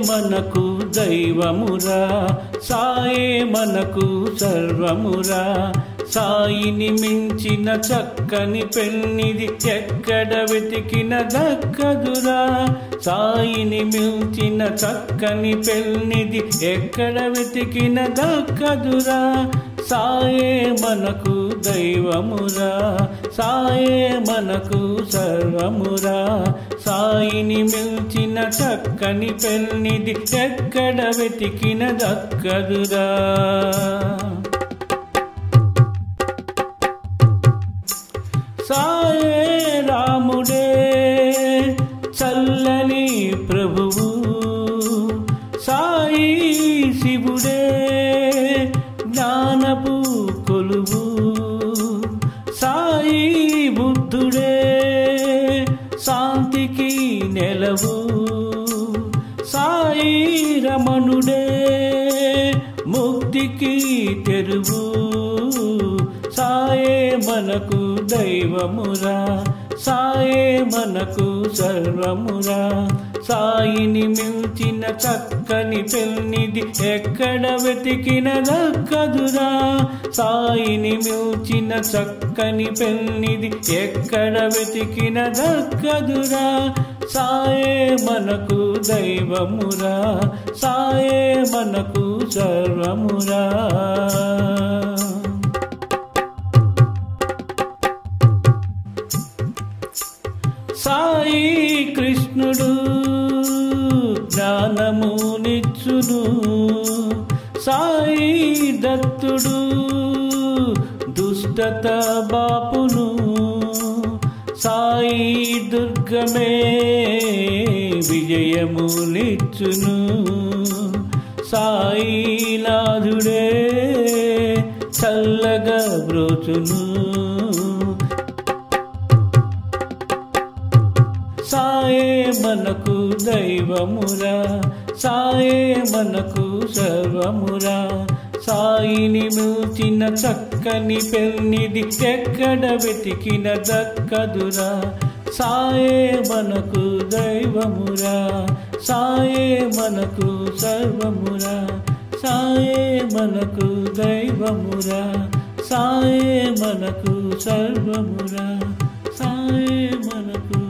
మనకు దైవమురా సాయే మనకు సర్వమురా సాయిని మించిన చక్కని పెన్నిది ఎక్కడ వెతికిన దక్కదురా సాయిని మించిన చక్కని పెన్నిది ఎక్కడ వెతికిన దక్కదురా సాయే మనకు దైవమురా సాయే మనకు సర్వమురా సాయిని మిల్చిన చక్కని పెన్నిది ఎక్కడ వెతికిన దక్కదురా సాయే రాముడే చల్లని ప్రభువు సాయి శివుడే జ్ఞానపు కొలువు సాయి బుద్ధుడే శాంతికి నెలవు సాయి రమణుడే ముక్తికి తెరువు సాయే మనకు దైవమురా సాయే మనకు సర్వమురా సాయిని మిల్చిన చక్కని పెన్నిది ఎక్కడ వెతికిన దక్కదురా సాయిని మిల్చిన చక్కని పెన్నిది ఎక్కడ వెతికిన దక్కదురా సాయే మనకు దైవమురా సాయే మనకు సర్వమురా సాయి కృష్ణుడు జ్ఞానమునిచ్చును సాయి దత్తుడు దుష్టత బాపును సాయి దుర్గమే విజయమునిచ్చును సాయినాథుడే చల్లగా బ్రోచును సాయే మనకు దైవమురా సాయే మనకు సర్వమురా సాయిని మిల్చిన చక్కని పెన్నిది ఎక్కడ వెతికిన దక్కదురా సాయే మనకు దైవమురా సాయే మనకు సర్వమురా సాయే మనకు దైవమురా సాయే మనకు సర్వమురా సాయే మనకు